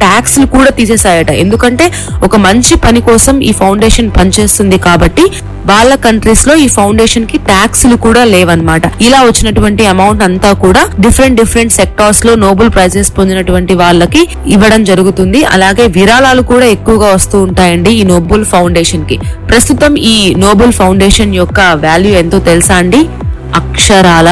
ట్యాక్స్లు కూడా తీసేశాయట ఎందుకంటే ఒక మంచి పని కోసం ఈ ఫౌండేషన్ పనిచేస్తుంది కాబట్టి వాళ్ళ కంట్రీస్ లో ఈ ఫౌండేషన్ కి ట్యాక్స్లు కూడా లేవన్నమాట ఇలా వచ్చినటువంటి అమౌంట్ అంతా కూడా డిఫరెంట్ డిఫరెంట్ సెక్టార్స్ లో నోబెల్ ప్రైజెస్ పొందినటువంటి వాళ్ళకి ఇవ్వడం జరుగుతుంది అలాగే విరాళాలు కూడా ఎక్కువగా వస్తూ ఉంటాయండి ఈ నోబెల్ ఫౌండేషన్ కి ప్రస్తుతం ఈ నోబెల్ ఫౌండేషన్ యొక్క వాల్యూ ఎంతో తెలుసా అండి అక్షరాల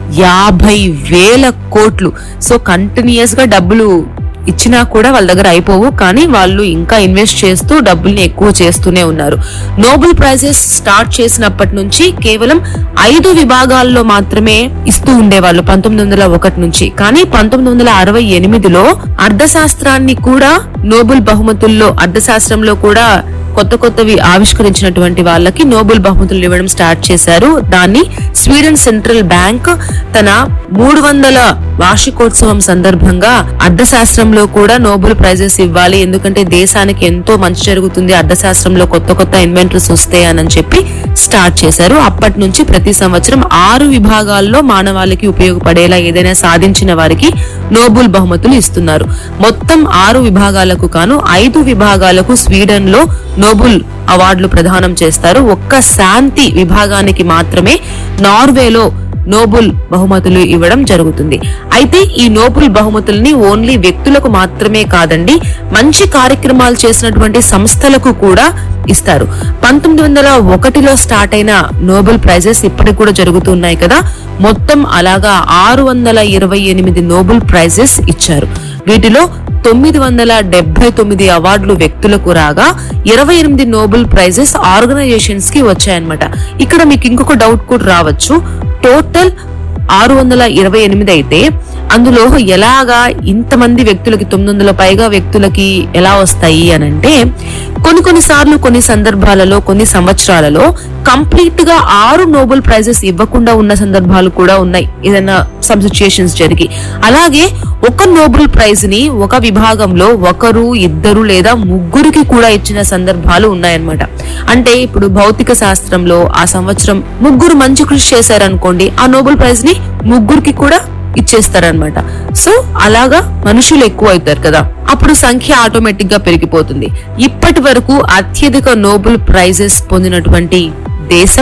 యాభై వేల కోట్లు సో కంటిన్యూస్ గా డబ్బులు ఇచ్చినా కూడా వాళ్ళ దగ్గర అయిపోవు కానీ వాళ్ళు ఇంకా ఇన్వెస్ట్ చేస్తూ డబ్బుల్ని ఎక్కువ చేస్తూనే ఉన్నారు నోబెల్ ప్రైజెస్ స్టార్ట్ చేసినప్పటి నుంచి కేవలం ఐదు విభాగాల్లో మాత్రమే ఇస్తూ ఉండేవాళ్ళు పంతొమ్మిది వందల ఒకటి నుంచి కానీ పంతొమ్మిది వందల అరవై ఎనిమిదిలో అర్థశాస్త్రాన్ని కూడా నోబెల్ బహుమతుల్లో అర్థశాస్త్రంలో కూడా కొత్త కొత్తవి ఆవిష్కరించినటువంటి వాళ్ళకి నోబెల్ బహుమతులు ఇవ్వడం స్టార్ట్ చేశారు దాన్ని స్వీడన్ సెంట్రల్ బ్యాంక్ తన మూడు వందల వార్షికోత్సవం సందర్భంగా అర్థశాస్త్రంలో కూడా నోబెల్ ప్రైజెస్ ఇవ్వాలి ఎందుకంటే దేశానికి ఎంతో మంచి జరుగుతుంది అర్థశాస్త్రంలో కొత్త కొత్త ఇన్వెంటర్స్ వస్తాయని చెప్పి స్టార్ట్ చేశారు అప్పటి నుంచి ప్రతి సంవత్సరం ఆరు విభాగాల్లో మానవాళికి ఉపయోగపడేలా ఏదైనా సాధించిన వారికి నోబెల్ బహుమతులు ఇస్తున్నారు మొత్తం ఆరు విభాగాలకు కాను ఐదు విభాగాలకు స్వీడన్ లో నోబెల్ అవార్డులు ప్రదానం చేస్తారు ఒక్క శాంతి విభాగానికి మాత్రమే నార్వేలో నోబెల్ బహుమతులు ఇవ్వడం జరుగుతుంది అయితే ఈ నోబెల్ బహుమతుల్ని ఓన్లీ వ్యక్తులకు మాత్రమే కాదండి మంచి కార్యక్రమాలు చేసినటువంటి సంస్థలకు కూడా ఇస్తారు పంతొమ్మిది వందల ఒకటిలో స్టార్ట్ అయిన నోబెల్ ప్రైజెస్ ఇప్పటికి కూడా జరుగుతున్నాయి కదా మొత్తం అలాగా ఆరు వందల ఇరవై ఎనిమిది నోబెల్ ప్రైజెస్ ఇచ్చారు వీటిలో తొమ్మిది వందల డెబ్బై తొమ్మిది అవార్డులు వ్యక్తులకు రాగా ఇరవై ఎనిమిది నోబెల్ ప్రైజెస్ ఆర్గనైజేషన్స్ కి వచ్చాయన్నమాట ఇక్కడ మీకు ఇంకొక డౌట్ కూడా రావచ్చు టోటల్ ఆరు వందల ఇరవై ఎనిమిది అయితే అందులో ఎలాగా ఇంతమంది వ్యక్తులకి తొమ్మిది వందల పైగా వ్యక్తులకి ఎలా వస్తాయి అని అంటే కొన్ని కొన్ని సార్లు కొన్ని సందర్భాలలో కొన్ని సంవత్సరాలలో కంప్లీట్ గా ఆరు నోబెల్ ప్రైజెస్ ఇవ్వకుండా ఉన్న సందర్భాలు కూడా ఉన్నాయి ఏదైనా సమ్ సిచ్యుయేషన్స్ జరిగి అలాగే ఒక నోబెల్ ప్రైజ్ ని ఒక విభాగంలో ఒకరు ఇద్దరు లేదా ముగ్గురికి కూడా ఇచ్చిన సందర్భాలు ఉన్నాయన్నమాట అంటే ఇప్పుడు భౌతిక శాస్త్రంలో ఆ సంవత్సరం ముగ్గురు మంచి కృషి చేశారనుకోండి ఆ నోబెల్ ప్రైజ్ ని ముగ్గురికి కూడా ఇచ్చేస్తారనమాట సో అలాగా మనుషులు ఎక్కువ అవుతారు కదా అప్పుడు సంఖ్య ఆటోమేటిక్ గా పెరిగిపోతుంది ఇప్పటి వరకు అత్యధిక నోబెల్ ప్రైజెస్ పొందినటువంటి దేశం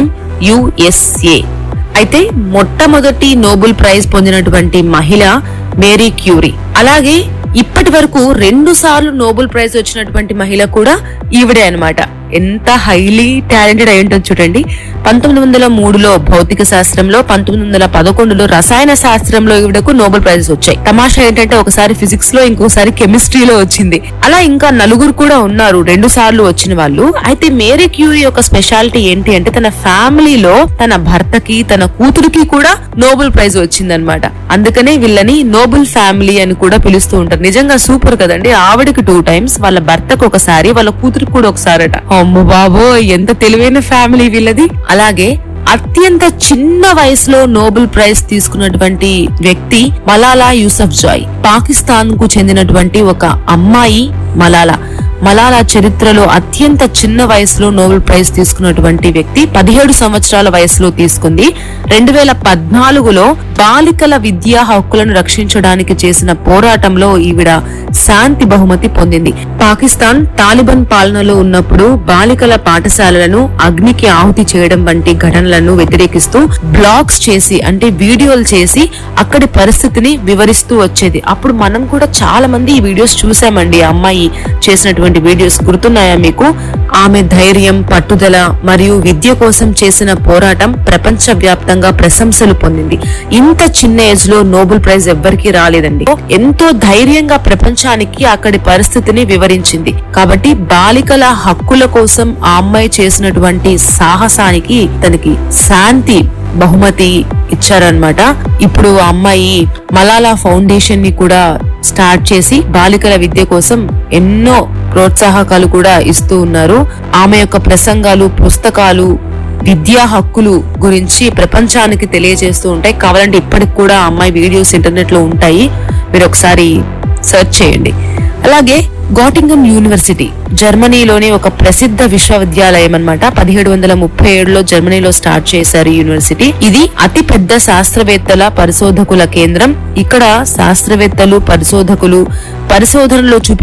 యుఎస్ఏ అయితే మొట్టమొదటి నోబెల్ ప్రైజ్ పొందినటువంటి మహిళ మేరీ క్యూరీ అలాగే ఇప్పటి వరకు రెండు సార్లు నోబెల్ ప్రైజ్ వచ్చినటువంటి మహిళ కూడా ఈవిడే అన్నమాట ఎంత హైలీ టాలెంటెడ్ అయి ఉంటుంది చూడండి పంతొమ్మిది వందల మూడులో భౌతిక శాస్త్రంలో పంతొమ్మిది వందల పదకొండులో రసాయన శాస్త్రంలో ఈవిడకు నోబెల్ ప్రైజెస్ వచ్చాయి తమాషా ఏంటంటే ఒకసారి ఫిజిక్స్ లో ఇంకోసారి కెమిస్ట్రీలో వచ్చింది అలా ఇంకా నలుగురు కూడా ఉన్నారు రెండు సార్లు వచ్చిన వాళ్ళు అయితే మేరీ క్యూరీ యొక్క స్పెషాలిటీ ఏంటి అంటే తన ఫ్యామిలీలో తన భర్తకి తన కూతురికి కూడా నోబెల్ ప్రైజ్ వచ్చిందనమాట అందుకనే వీళ్ళని నోబెల్ ఫ్యామిలీ అని కూడా పిలుస్తూ ఉంటారు నిజంగా సూపర్ కదండి ఆవిడకి టూ టైమ్స్ వాళ్ళ భర్తకు ఒకసారి వాళ్ళ కూతురికి కూడా ఒకసారట అమ్మ బాబో ఎంత తెలివైన ఫ్యామిలీ వీళ్ళది అలాగే అత్యంత చిన్న వయసులో నోబెల్ ప్రైజ్ తీసుకున్నటువంటి వ్యక్తి మలాలా యూసఫ్ జాయ్ పాకిస్తాన్ కు చెందినటువంటి ఒక అమ్మాయి మలాలా మలాలా చరిత్రలో అత్యంత చిన్న వయసులో నోబెల్ ప్రైజ్ తీసుకున్నటువంటి వ్యక్తి పదిహేడు సంవత్సరాల వయసులో తీసుకుంది రెండు వేల పద్నాలుగులో బాలికల విద్యా హక్కులను రక్షించడానికి చేసిన పోరాటంలో ఈవిడ శాంతి బహుమతి పొందింది పాకిస్తాన్ తాలిబాన్ పాలనలో ఉన్నప్పుడు బాలికల పాఠశాలలను అగ్నికి ఆహుతి చేయడం వంటి ఘటనలను వ్యతిరేకిస్తూ బ్లాగ్స్ చేసి అంటే వీడియోలు చేసి అక్కడి పరిస్థితిని వివరిస్తూ వచ్చేది అప్పుడు మనం కూడా చాలా మంది ఈ వీడియోస్ చూసామండి ఆ అమ్మాయి చేసినటువంటి వీడియోస్ గుర్తున్నాయా మీకు ఆమె ధైర్యం పట్టుదల మరియు విద్య కోసం చేసిన పోరాటం ప్రపంచ వ్యాప్తంగా ప్రశంసలు పొందింది ఇంత చిన్న ఏజ్ లో నోబెల్ ప్రైజ్ ఎవ్వరికీ రాలేదండి ఎంతో ధైర్యంగా ప్రపంచానికి అక్కడి పరిస్థితిని వివరించింది కాబట్టి బాలికల హక్కుల కోసం ఆ అమ్మాయి చేసినటువంటి సాహసానికి తనకి శాంతి బహుమతి ఇచ్చారనమాట ఇప్పుడు ఆ అమ్మాయి మలాలా ఫౌండేషన్ ని కూడా స్టార్ట్ చేసి బాలికల విద్య కోసం ఎన్నో ప్రోత్సాహకాలు కూడా ఇస్తూ ఉన్నారు ఆమె యొక్క ప్రసంగాలు పుస్తకాలు విద్యా హక్కులు గురించి ప్రపంచానికి తెలియజేస్తూ ఉంటాయి కావాలంటే ఇప్పటికి కూడా ఆ అమ్మాయి వీడియోస్ ఇంటర్నెట్ లో ఉంటాయి మీరు ఒకసారి సెర్చ్ చేయండి అలాగే గాటింగన్ యూనివర్సిటీ జర్మనీలోని ఒక ప్రసిద్ధ విశ్వవిద్యాలయం అన్నమాట పదిహేడు వందల ముప్పై ఏడులో జర్మనీలో స్టార్ట్ చేశారు ఈ యూనివర్సిటీ ఇది అతి పెద్ద శాస్త్రవేత్తల పరిశోధకుల కేంద్రం ఇక్కడ శాస్త్రవేత్తలు పరిశోధకులు పరిశోధనలో చూపే